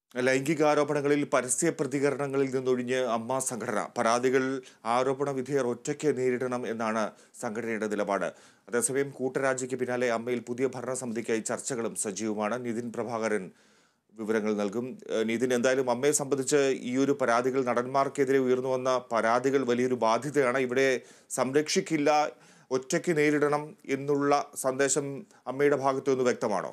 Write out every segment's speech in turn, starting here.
ലൈംഗികാരോപണങ്ങളിൽ പരസ്യ പ്രതികരണങ്ങളിൽ നിന്നൊഴിഞ്ഞ് അമ്മ സംഘടന പരാതികൾ ആരോപണ വിധേയർ ഒറ്റയ്ക്ക് നേരിടണം എന്നാണ് സംഘടനയുടെ നിലപാട് അതേസമയം കൂട്ടരാജിക്ക് പിന്നാലെ അമ്മയിൽ പുതിയ ഭരണസമിതിക്കായി ചർച്ചകളും സജീവമാണ് നിതിൻ പ്രഭാകരൻ വിവരങ്ങൾ നൽകും ഏഹ് നിതിൻ എന്തായാലും അമ്മയെ സംബന്ധിച്ച് ഈ ഒരു പരാതികൾ നടന്മാർക്കെതിരെ ഉയർന്നു വന്ന പരാതികൾ വലിയൊരു ബാധ്യതയാണ് ഇവിടെ സംരക്ഷിക്കില്ല ഒറ്റയ്ക്ക് നേരിടണം എന്നുള്ള സന്ദേശം അമ്മയുടെ ഭാഗത്തു നിന്ന് വ്യക്തമാണോ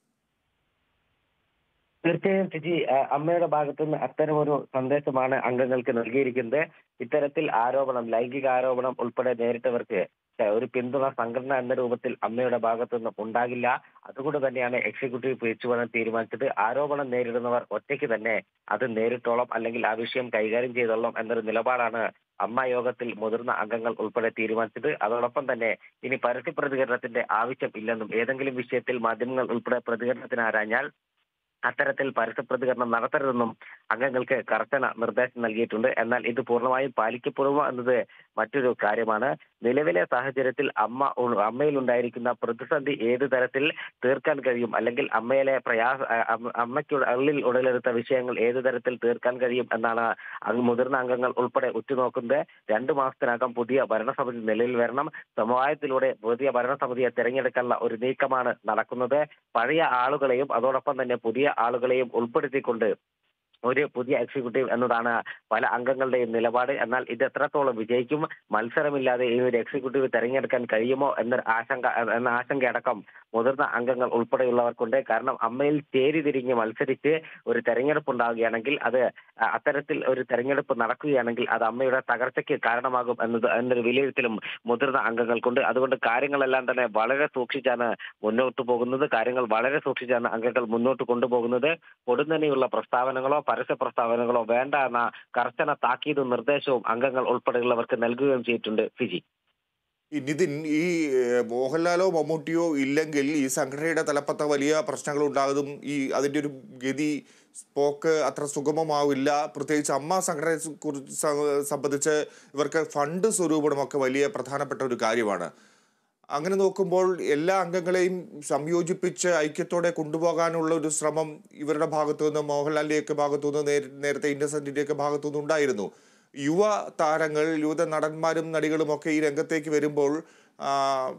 തീർച്ചയായും ടിജി ആ, അമ്മയുടെ ഭാഗത്തു നിന്ന് അത്തരമൊരു സന്ദേശമാണ് അംഗങ്ങൾക്ക് നൽകിയിരിക്കുന്നത് ഇത്തരത്തിൽ ആരോപണം ലൈംഗിക ആരോപണം ഉൾപ്പെടെ നേരിട്ടവർക്ക് ഏ, ഒരു പിന്തുണ സംഘടന എന്ന രൂപത്തിൽ അമ്മയുടെ ഭാഗത്തു നിന്നും ഉണ്ടാകില്ല അതുകൊണ്ട് തന്നെയാണ് എക്സിക്യൂട്ടീവ് പിരിച്ചുവിടാൻ തീരുമാനിച്ചത് ആരോപണം നേരിടുന്നവർ ഒറ്റയ്ക്ക് തന്നെ അത് നേരിട്ടോളം അല്ലെങ്കിൽ ആ വിഷയം കൈകാര്യം ചെയ്തോളാം എന്നൊരു നിലപാടാണ് അമ്മ യോഗത്തിൽ മുതിർന്ന അംഗങ്ങൾ ഉൾപ്പെടെ തീരുമാനിച്ചത് അതോടൊപ്പം തന്നെ ഇനി പരസ്യ പ്രതികരണത്തിന്റെ ആവശ്യം ഇല്ലെന്നും ഏതെങ്കിലും വിഷയത്തിൽ മാധ്യമങ്ങൾ ഉൾപ്പെടെ പ്രതികരണത്തിന് ആരാഞ്ഞാൽ അത്തരത്തിൽ പരസ്യ പ്രതികരണം നടത്തരുതെന്നും അംഗങ്ങൾക്ക് കർശന നിർദ്ദേശം നൽകിയിട്ടുണ്ട് എന്നാൽ ഇത് പൂർണ്ണമായും പാലിക്കപ്പെടുമോ എന്നത് മറ്റൊരു കാര്യമാണ് നിലവിലെ സാഹചര്യത്തിൽ അമ്മ ഉ- അമ്മയിൽ ഉണ്ടായിരിക്കുന്ന പ്രതിസന്ധി ഏത് തരത്തിൽ തീർക്കാൻ കഴിയും അല്ലെങ്കിൽ അമ്മയിലെ പ്രയാസ അ- അമ്മ- അമ്മയ്ക്ക് ഉള്ളിൽ ഉടലെടുത്ത വിഷയങ്ങൾ ഏത് തരത്തിൽ തീർക്കാൻ കഴിയും എന്നാണ് അങ്ങ് മുതിർന്ന അംഗങ്ങൾ ഉൾപ്പെടെ ഉറ്റുനോക്കുന്നത് രണ്ടു മാസത്തിനകം പുതിയ ഭരണസമിതി നിലയിൽ വരണം സമവായത്തിലൂടെ പുതിയ ഭരണസമിതിയെ തെരഞ്ഞെടുക്കാനുള്ള ഒരു നീക്കമാണ് നടക്കുന്നത് പഴയ ആളുകളെയും അതോടൊപ്പം തന്നെ പുതിയ ആളുകളെയും ഉൾപ്പെടുത്തിക്കൊണ്ട് ഒരു പുതിയ എക്സിക്യൂട്ടീവ് എന്നതാണ് പല അംഗങ്ങളുടെയും നിലപാട് എന്നാൽ ഇത് എത്രത്തോളം വിജയിക്കും മത്സരമില്ലാതെ ഈ ഒരു എക്സിക്യൂട്ടീവ് തെരഞ്ഞെടുക്കാൻ കഴിയുമോ എന്നൊരു ആശങ്ക എന്ന ആശങ്കയടക്കം മുതിർന്ന അംഗങ്ങൾ ഉൾപ്പെടെയുള്ളവർക്കുണ്ട് കാരണം അമ്മയിൽ ചേരി തിരിഞ്ഞ് മത്സരിച്ച് ഒരു തെരഞ്ഞെടുപ്പ് ഉണ്ടാവുകയാണെങ്കിൽ അത് അ- അത്തരത്തിൽ ഒരു തെരഞ്ഞെടുപ്പ് നടക്കുകയാണെങ്കിൽ അത് അമ്മയുടെ തകർച്ചയ്ക്ക് കാരണമാകും എന്നത് എന്നൊരു വിലയിരുത്തലും മുതിർന്ന അംഗങ്ങൾക്കുണ്ട് അതുകൊണ്ട് കാര്യങ്ങളെല്ലാം തന്നെ വളരെ സൂക്ഷിച്ചാണ് മുന്നോട്ട് പോകുന്നത് കാര്യങ്ങൾ വളരെ സൂക്ഷിച്ചാണ് അംഗങ്ങൾ മുന്നോട്ട് കൊണ്ടുപോകുന്നത് പൊടുന്നനെയുള്ള പ്രസ്താവനകളോ പരസ്യ പ്രസ്താവനകളോ വേണ്ട എന്ന കർശന താക്കീതും നിർദ്ദേശവും അംഗങ്ങൾ ഉൾപ്പെടെയുള്ളവർക്ക് നൽകുകയും ചെയ്തിട്ടുണ്ട് ഫിജി ഈ നിതിൻ ഈ ഏഹ്, മോഹൻലാലോ മമ്മൂട്ടിയോ ഇല്ലെങ്കിൽ ഈ സംഘടനയുടെ തലപ്പത്ത വലിയ പ്രശ്നങ്ങൾ ഉണ്ടാകും ഈ അതിൻ്റെ ഒരു ഗതി പോക്ക് അത്ര സുഗമമാവില്ല പ്രത്യേകിച്ച് അമ്മ സംഘടനയെ സു- കുറിച്ച് സ- സംബന്ധിച്ച് ഇവർക്ക് ഫണ്ട് സ്വരൂപണമൊക്കെ വലിയ പ്രധാനപ്പെട്ട ഒരു കാര്യമാണ് അങ്ങനെ നോക്കുമ്പോൾ എല്ലാ അംഗങ്ങളെയും സംയോജിപ്പിച്ച് ഐക്യത്തോടെ കൊണ്ടുപോകാനുള്ള ഒരു ശ്രമം ഇവരുടെ ഭാഗത്തു നിന്ന് മോഹൻലാലിൻ്റെയൊക്കെ ഭാഗത്തു നിന്ന് നേര- നേരത്തെ ഇന്നസെൻറ്റിൻ്റെയൊക്കെ ഭാഗത്തു നിന്ന് ഉണ്ടായിരുന്നു യുവ താരങ്ങൾ യുവ നടന്മാരും നടികളും ഒക്കെ ഈ രംഗത്തേക്ക് വരുമ്പോൾ ആ,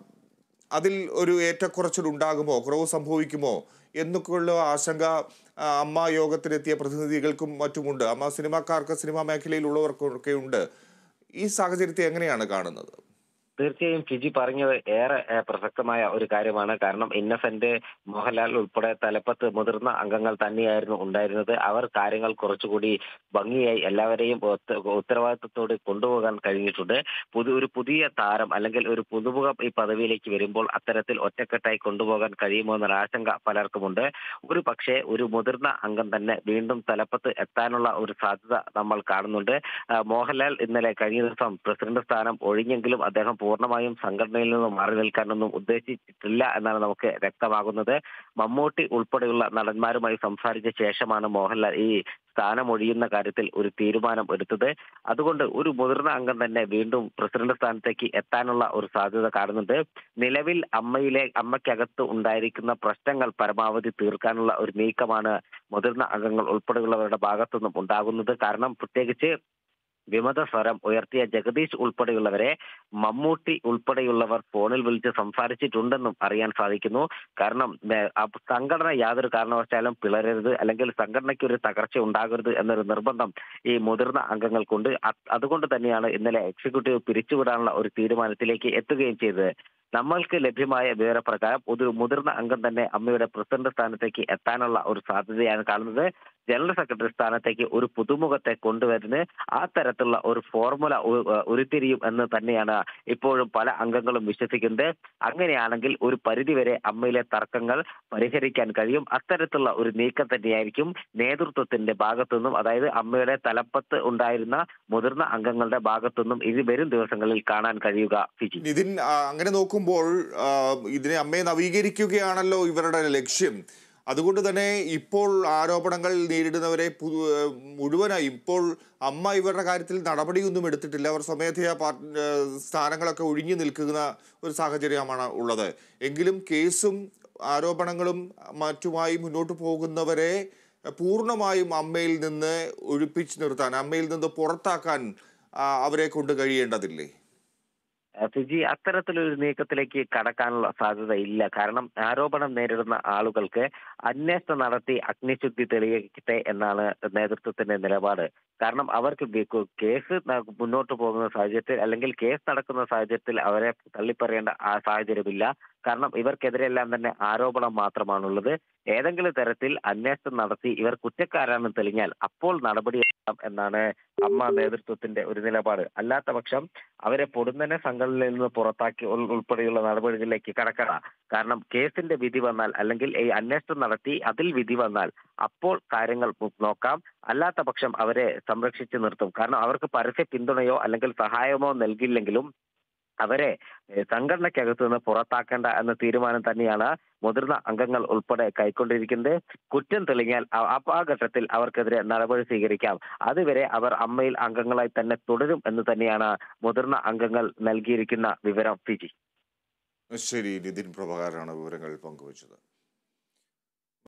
അതിൽ ഒരു ഏറ്റക്കുറച്ചിൽ ഉണ്ടാകുമോ കുറവ് സംഭവിക്കുമോ എന്നൊക്കെയുള്ള ആശങ്ക ആ, അമ്മ യോഗത്തിലെത്തിയ പ്രതിനിധികൾക്കും മറ്റുമുണ്ട് അമ്മ സിനിമാക്കാർക്ക് സിനിമാ മേഖലയിലുള്ളവർക്കൊക്കെ ഉണ്ട് ഈ സാഹചര്യത്തെ എങ്ങനെയാണ് കാണുന്നത് തീർച്ചയായും ഫിജി പറഞ്ഞത് ഏറെ ഏഹ്, പ്രസക്തമായ ഒരു കാര്യമാണ് കാരണം ഇന്നസെന്റ് മോഹൻലാൽ ഉൾപ്പെടെ തലപ്പത്ത് മുതിർന്ന അംഗങ്ങൾ തന്നെയായിരുന്നു ഉണ്ടായിരുന്നത് അവർ കാര്യങ്ങൾ കുറച്ചുകൂടി ഭംഗിയായി എല്ലാവരെയും ഒത്ത- ഉത്തരവാദിത്തത്തോടെ കൊണ്ടുപോകാൻ കഴിഞ്ഞിട്ടുണ്ട് പുതു ഒരു പുതിയ താരം അല്ലെങ്കിൽ ഒരു പുതുമുഖം ഈ പദവിയിലേക്ക് വരുമ്പോൾ അത്തരത്തിൽ ഒറ്റക്കെട്ടായി കൊണ്ടുപോകാൻ കഴിയുമോ എന്നൊരു ആശങ്ക പലർക്കുമുണ്ട് ഒരു പക്ഷേ ഒരു മുതിർന്ന അംഗം തന്നെ വീണ്ടും തലപ്പത്ത് എത്താനുള്ള ഒരു സാധ്യത നമ്മൾ കാണുന്നുണ്ട് ആ, മോഹൻലാൽ ഇന്നലെ കഴിഞ്ഞ ദിവസം പ്രസിഡന്റ് സ്ഥാനം ഒഴിഞ്ഞെങ്കിലും അദ്ദേഹം പൂർണ്ണമായും സംഘടനയിൽ നിന്ന് മാറി നിൽക്കാനൊന്നും ഉദ്ദേശിച്ചിട്ടില്ല എന്നാണ് നമുക്ക് വ്യക്തമാകുന്നത് മമ്മൂട്ടി ഉൾപ്പെടെയുള്ള നടന്മാരുമായി സംസാരിച്ച ശേഷമാണ് മോഹൻലാൽ ഈ സ്ഥാനം ഒഴിയുന്ന കാര്യത്തിൽ ഒരു തീരുമാനം എടുത്തത് അതുകൊണ്ട് ഒരു മുതിർന്ന അംഗം തന്നെ വീണ്ടും പ്രസിഡന്റ് സ്ഥാനത്തേക്ക് എത്താനുള്ള ഒരു സാധ്യത കാണുന്നുണ്ട് നിലവിൽ അമ്മയിലെ അമ്മയ്ക്കകത്ത് ഉണ്ടായിരിക്കുന്ന പ്രശ്നങ്ങൾ പരമാവധി തീർക്കാനുള്ള ഒരു നീക്കമാണ് മുതിർന്ന അംഗങ്ങൾ ഉൾപ്പെടെയുള്ളവരുടെ ഭാഗത്തുനിന്നും ഉണ്ടാകുന്നത് കാരണം പ്രത്യേകിച്ച് വിമത സ്വരം ഉയർത്തിയ ജഗദീഷ് ഉൾപ്പെടെയുള്ളവരെ മമ്മൂട്ടി ഉൾപ്പെടെയുള്ളവർ ഫോണിൽ വിളിച്ച് സംസാരിച്ചിട്ടുണ്ടെന്നും അറിയാൻ സാധിക്കുന്നു കാരണം ഏഹ്, അപ്പ- സംഘടന യാതൊരു കാരണവശാലും പിളരരുത് അല്ലെങ്കിൽ സംഘടനയ്ക്ക് ഒരു തകർച്ച ഉണ്ടാകരുത് എന്നൊരു നിർബന്ധം ഈ മുതിർന്ന അംഗങ്ങൾക്കുണ്ട് അത് അതുകൊണ്ട് തന്നെയാണ് ഇന്നലെ എക്സിക്യൂട്ടീവ് പിരിച്ചുവിടാനുള്ള ഒരു തീരുമാനത്തിലേക്ക് എത്തുകയും ചെയ്തത് നമ്മൾക്ക് ലഭ്യമായ വിവരപ്രകാരം ഒരു മുതിർന്ന അംഗം തന്നെ അമ്മയുടെ പ്രസിഡന്റ് സ്ഥാനത്തേക്ക് എത്താനുള്ള ഒരു സാധ്യതയാണ് കാണുന്നത് ജനറൽ സെക്രട്ടറി സ്ഥാനത്തേക്ക് ഒരു പുതുമുഖത്തെ കൊണ്ടുവരുന്ന ആ തരത്തിലുള്ള ഒരു ഫോർമുല ഉ- ഉ- ഉരുത്തിരിയും എന്ന് തന്നെയാണ് ഇപ്പോഴും പല അംഗങ്ങളും വിശ്വസിക്കുന്നത് അങ്ങനെയാണെങ്കിൽ ഒരു പരിധിവരെ അമ്മയിലെ തർക്കങ്ങൾ പരിഹരിക്കാൻ കഴിയും അത്തരത്തിലുള്ള ഒരു നീക്കം തന്നെയായിരിക്കും നേതൃത്വത്തിന്റെ ഭാഗത്തുനിന്നും അതായത് അമ്മയുടെ തലപ്പത്ത് ഉണ്ടായിരുന്ന മുതിർന്ന അംഗങ്ങളുടെ ഭാഗത്തുനിന്നും ഇനി വരും ദിവസങ്ങളിൽ കാണാൻ കഴിയുക ഫിജി നിതിൻ ആ, അങ്ങനെ നോക്കുമ്പോൾ ആ, ഇതിനെ അമ്മയെ നവീകരിക്കുകയാണല്ലോ ഇവരുടെ ലക്ഷ്യം അതുകൊണ്ട് തന്നെ ഇപ്പോൾ ആരോപണങ്ങൾ നേരിടുന്നവരെ പുതു മുഴുവനായി ഇപ്പോൾ അമ്മ ഇവരുടെ കാര്യത്തിൽ നടപടിയൊന്നും എടുത്തിട്ടില്ല അവർ സ്വമേധയാ പാർ- ആ, സ്ഥാനങ്ങളൊക്കെ ഒഴിഞ്ഞു നിൽക്കുന്ന ഒരു സാഹചര്യമാണ് ഉള്ളത് എങ്കിലും കേസും ആരോപണങ്ങളും മറ്റുമായി മുന്നോട്ട് പോകുന്നവരെ പൂർണ്ണമായും അമ്മയിൽ നിന്ന് ഒഴിപ്പിച്ചു നിർത്താൻ അമ്മയിൽ നിന്ന് പുറത്താക്കാൻ ആ, അവരെ കൊണ്ട് കഴിയേണ്ടതില്ലേ ഏഹ് ഫിജി അത്തരത്തിലൊരു നീക്കത്തിലേക്ക് കടക്കാനുള്ള സാധ്യത ഇല്ല കാരണം ആരോപണം നേരിടുന്ന ആളുകൾക്ക് അന്വേഷണം നടത്തി അഗ്നിശുദ്ധി തെളിയിക്കട്ടെ എന്നാണ് നേതൃത്വത്തിന്റെ നിലപാട് കാരണം അവർക്ക് വി- കു- കേസ് ന- മുന്നോട്ട് പോകുന്ന സാഹചര്യത്തിൽ അല്ലെങ്കിൽ കേസ് നടക്കുന്ന സാഹചര്യത്തിൽ അവരെ തള്ളിപ്പറയേണ്ട ആ സാഹചര്യമില്ല കാരണം ഇവർക്കെതിരെല്ലാം തന്നെ ആരോപണം മാത്രമാണുള്ളത് ഏതെങ്കിലും തരത്തിൽ അന്വേഷണം നടത്തി ഇവർ കുറ്റക്കാരാണെന്ന് തെളിഞ്ഞാൽ അപ്പോൾ നടപടിയെടുക്കാം എന്നാണ് അമ്മ നേതൃത്വത്തിന്റെ ഒരു നിലപാട് അല്ലാത്ത പക്ഷം അവരെ പൊടുന്നനെ സംഘടനയിൽ നിന്ന് പുറത്താക്കി ഉൾ- ഉൾപ്പെടെയുള്ള നടപടികളിലേക്ക് കടക്കണ കാരണം കേസിന്റെ വിധി വന്നാൽ അല്ലെങ്കിൽ ഈ അന്വേഷണം നടത്തി അതിൽ വിധി വന്നാൽ അപ്പോൾ കാര്യങ്ങൾ പു- നോക്കാം അല്ലാത്ത പക്ഷം അവരെ സംരക്ഷിച്ചു നിർത്തും കാരണം അവർക്ക് പരസ്യ പിന്തുണയോ അല്ലെങ്കിൽ സഹായമോ നൽകില്ലെങ്കിലും അവരെ ഏഹ്, സംഘടനയ്ക്കകത്ത് നിന്ന് പുറത്താക്കേണ്ട എന്ന തീരുമാനം തന്നെയാണ് മുതിർന്ന അംഗങ്ങൾ ഉൾപ്പെടെ കൈക്കൊണ്ടിരിക്കുന്നത് കുറ്റം തെളിഞ്ഞാൽ ആ- ആ- ആ ഘട്ടത്തിൽ അവർക്കെതിരെ നടപടി സ്വീകരിക്കാം അതുവരെ അവർ അമ്മയിൽ അംഗങ്ങളായി തന്നെ തുടരും എന്ന് തന്നെയാണ് മുതിർന്ന അംഗങ്ങൾ നൽകിയിരിക്കുന്ന വിവരം ഫിജി ശരി നിതിൻ പ്രഭാകരാണ് വിവരങ്ങൾ പങ്കുവച്ചത്